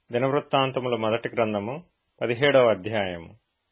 దినవృత్తాంతముల మొదటి గ్రంథము పదిహేడవ అధ్యాయము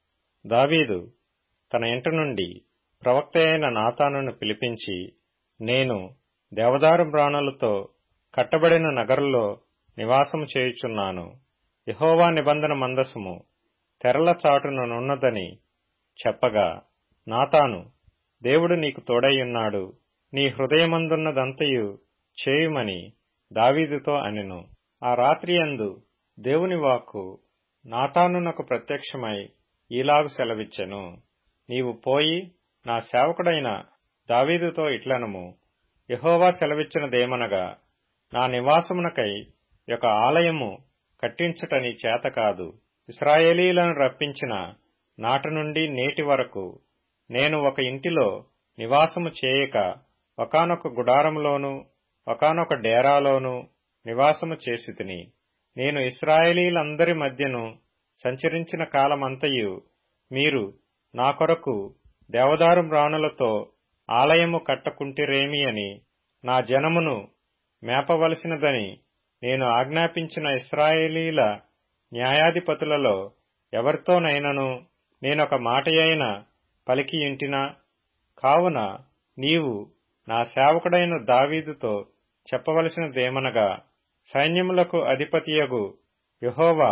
దావీదు తన ఇంటి నుండి ప్రవక్త అయిన నాతానును పిలిపించి నేను దేవదారు బ్రాణులతో కట్టబడిన నగరులో నివాసము చేయుచున్నాను యహోవా నిబంధన మందసము తెరల చాటుననున్నదని చెప్పగా నాతాను దేవుడు నీకు తోడైయున్నాడు నీ హృదయమందున్నదంతయు చేయుమని దావీదుతో అనెను ఆ రాత్రి అందు దేవుని వాక్కు నాతానునకు ప్రత్యక్షమై ఈలాగు సెలవిచ్చెను నీవు పోయి నా సేవకుడైన దావీదుతో ఇట్లనము యహోవా సెలవిచ్చినదేమనగా నా నివాసమునకై ఒక ఆలయము కట్టించుట నీ చేత కాదు ఇస్రాయేలీలను రప్పించిన నాటి నుండి నేటి వరకు నేను ఒక ఇంటిలో నివాసము చేయక ఒకనొక గుడారములోను ఒకనొక డేరాలోను నివాసము చేసి తిని నేను ఇస్రాయేలీలందరి మధ్యను సంచరించిన కాలమంతయు మీరు నా కొరకు దేవదారు మ్రాణులతో ఆలయము కట్టకుంటిరేమి అని నా జనమును మేపవలసినదని నేను ఆజ్ఞాపించిన ఇస్రాయేలీల న్యాయాధిపతులలో ఎవరితోనైనను నేనొక మాటయైన పలికి ఇంటినా కావున నీవు నా సేవకుడైన దావీదుతో చెప్పవలసినదేమనగా సైన్యములకు అధిపతియగు యహోవా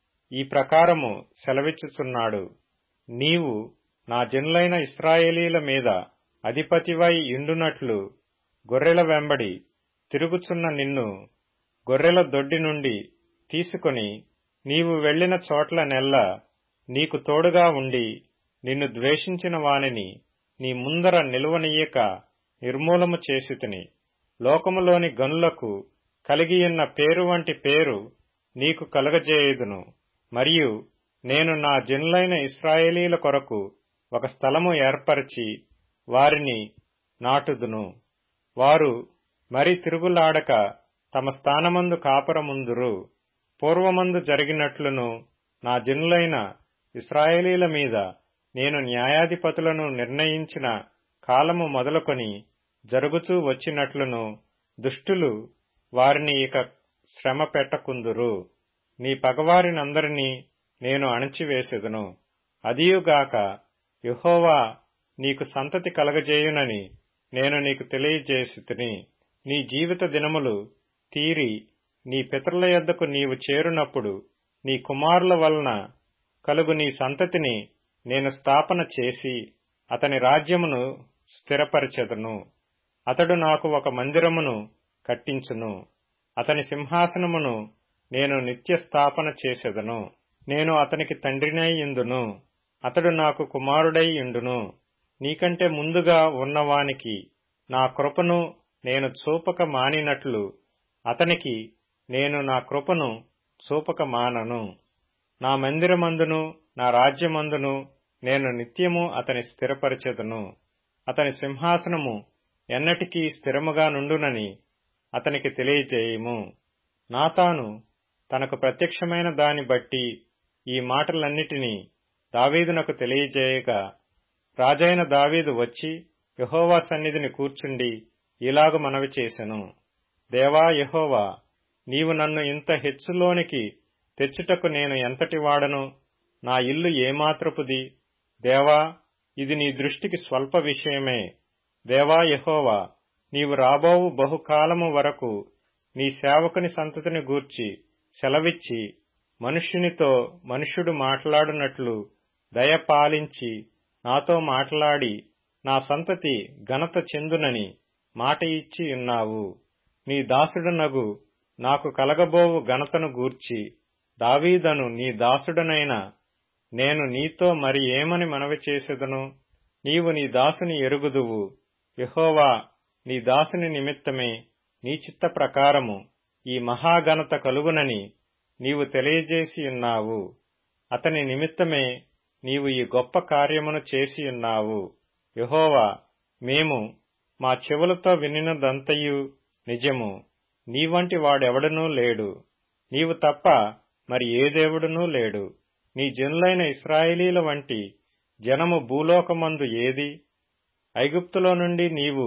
ఈ ప్రకారము సెలవిచ్చుచున్నాడు నీవు నా జనులైన ఇస్రాయేలీల మీద అధిపతివై ఇండునట్లు గొర్రెల వెంబడి తిరుగుచున్న నిన్ను గొర్రెల దొడ్డి నుండి తీసుకొని నీవు వెళ్లిన చోట్ల నెల్ల నీకు తోడుగా ఉండి నిన్ను ద్వేషించిన వానిని నీ ముందర నిలువనీయక నిర్మూలము చేసితిని లోకములోని గనులకు కలిగియున్న పేరు వంటి పేరు నీకు కలుగజేయుదును మరియు నేను నా జనులైన ఇస్రాయేలీల కొరకు ఒక స్థలము ఏర్పరిచి వారిని నాటుదును వారు మరి తిరుగులాడక తమ స్థానమందు కాపురముందురు పూర్వమందు జరిగినట్లును నా జనులైన ఇస్రాయేలీల మీద నేను న్యాయాధిపతులను నిర్ణయించిన కాలము మొదలుకొని జరుగుతూ వచ్చినట్లును దుష్టులు వారిని ఇక శ్రమ పెట్టకుందురు నీ పగవారినందరినీ నేను అణచివేసెదను అదియుగాక యుహోవా నీకు సంతతి కలగజేయునని నేను నీకు తెలియజేసి నీ జీవిత దినములు తీరి నీ పితరుల యొద్దకు నీవు చేరునప్పుడు నీ కుమారుల వలన కలుగు నీ సంతతిని నేను స్థాపన చేసి అతని రాజ్యమును స్థిరపరచెదను అతడు నాకు ఒక మందిరమును కట్టించును అతని సింహాసనమును నేను నిత్య స్థాపన చేసెదను నేను అతనికి తండ్రినై ఇందును అతడు నాకు కుమారుడై ఇండును నీకంటే ముందుగా ఉన్నవానికి నా కృపను నేను చూపక మానినట్లు అతనికి నేను నా కృపను చూపక మానను నా మందిరమందును నా రాజ్యమందును నేను నిత్యము అతని స్థిరపరచెదను అతని సింహాసనము ఎన్నటికీ స్థిరముగా నుండునని అతనికి తెలియజేయము నాతాను తనకు ప్రత్యక్షమైన దాని బట్టి ఈ మాటలన్నిటినీ దావీదునకు తెలియజేయగా రాజైన దావీదు వచ్చి యహోవా సన్నిధిని కూర్చుండి ఇలాగు మనవి చేసెను దేవా యహోవా నీవు నన్ను ఇంత హెచ్చులోనికి తెచ్చుటకు నేను ఎంతటి వాడను నా ఇల్లు ఏమాత్రపుది దేవా ఇది నీ దృష్టికి స్వల్ప విషయమే దేవా యహోవా నీవు రాబోవు బహుకాలము వరకు నీ సేవకుని సంతతిని గూర్చి సెలవిచ్చి మనుష్యునితో మనుష్యుడు మాట్లాడునట్లు దయ పాలించి నాతో మాట్లాడి నా సంతతి ఘనత చెందునని మాట ఇచ్చి ఉన్నావు నీ దాసుడనగు నాకు కలగబోవు ఘనతను గూర్చి దావీదను నీ దాసుడనైన నేను నీతో మరి ఏమని మనవి చేసేదను నీవు నీ దాసుని ఎరుగుదువు యహోవా నీ దాసుని నిమిత్తమే నీ చిత్త ప్రకారము ఈ మహాఘనత కలుగునని నీవు తెలియజేసి ఉన్నావు అతని నిమిత్తమే నీవు ఈ గొప్ప కార్యమును చేసి ఉన్నావు యహోవా మేము మా చెవులతో వినినదంతయు నిజము నీవంటి వాడెవడనూ లేడు నీవు తప్ప మరి ఏ దేవుడునూ లేడు నీ జనులైన ఇస్రాయేలీల వంటి జనము భూలోకమందు ఏది ఐగుప్తులో నుండి నీవు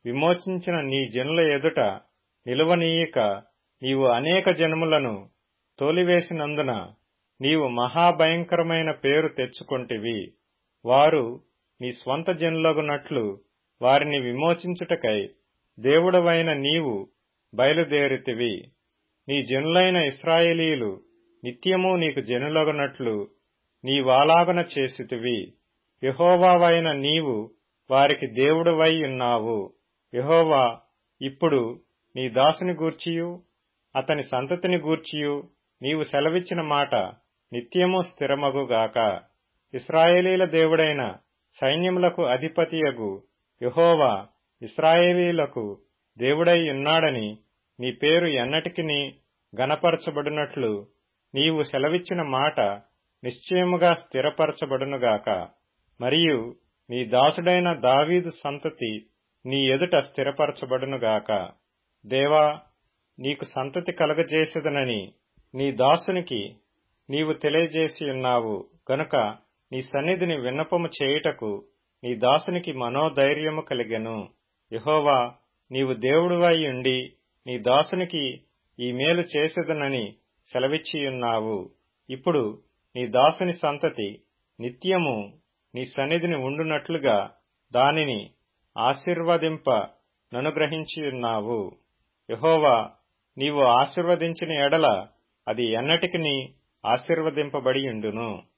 విమోచించిన నీ జనుల ఎదుట నిలువనీయక నీవు అనేక జనములను తోలివేసినందున నీవు మహాభయంకరమైన పేరు తెచ్చుకొంటివి వారు నీ స్వంత జనులగునట్లు వారిని విమోచించుటకై దేవుడవైన నీవు బయలుదేరితివి నీ జనులైన ఇస్రాయేలీలు నిత్యము నీకు జనులగునట్లు నీవాలాగన చేసితివి యహోవావైన నీవు వారికి దేవుడవై ఉన్నావు యహోవా ఇప్పుడు నీ దాసుని గూర్చియు అతని సంతతిని గూర్చియు నీవు సెలవిచ్చిన మాట నిత్యము స్థిరమగుగాక ఇస్రాయేలీల దేవుడైన సైన్యములకు అధిపతియగు యహోవా ఇస్రాయేలీలకు దేవుడై ఉన్నాడని నీ పేరు ఎన్నటికిని గనపరచబడినట్లు నీవు సెలవిచ్చిన మాట నిశ్చయముగా స్థిరపరచబడునుగాక మరియు నీ దాసుడైన దావీదు సంతతి నీ ఎదుట స్థిరపరచబడునుగాక దేవా నీకు సంతతి కలగజేసేదనని నీ దాసునికి నీవు తెలియజేసి ఉన్నావు గనుక నీ సన్నిధిని విన్నపము చేయుటకు నీ దాసునికి మనోధైర్యము కలిగెను యహోవా నీవు దేవుడువై ఉండి నీ దాసునికి ఈ మేలు చేసేదనని సెలవిచ్చియున్నావు ఇప్పుడు నీ దాసుని సంతతి నిత్యము నీ సన్నిధిని ఉండునట్లుగా దానిని ఆశీర్వదింప ననుగ్రహించియున్నావు యహోవా నీవు ఆశీర్వదించిన ఎడల అది ఎన్నటికి ఆశీర్వదింపబడియుండును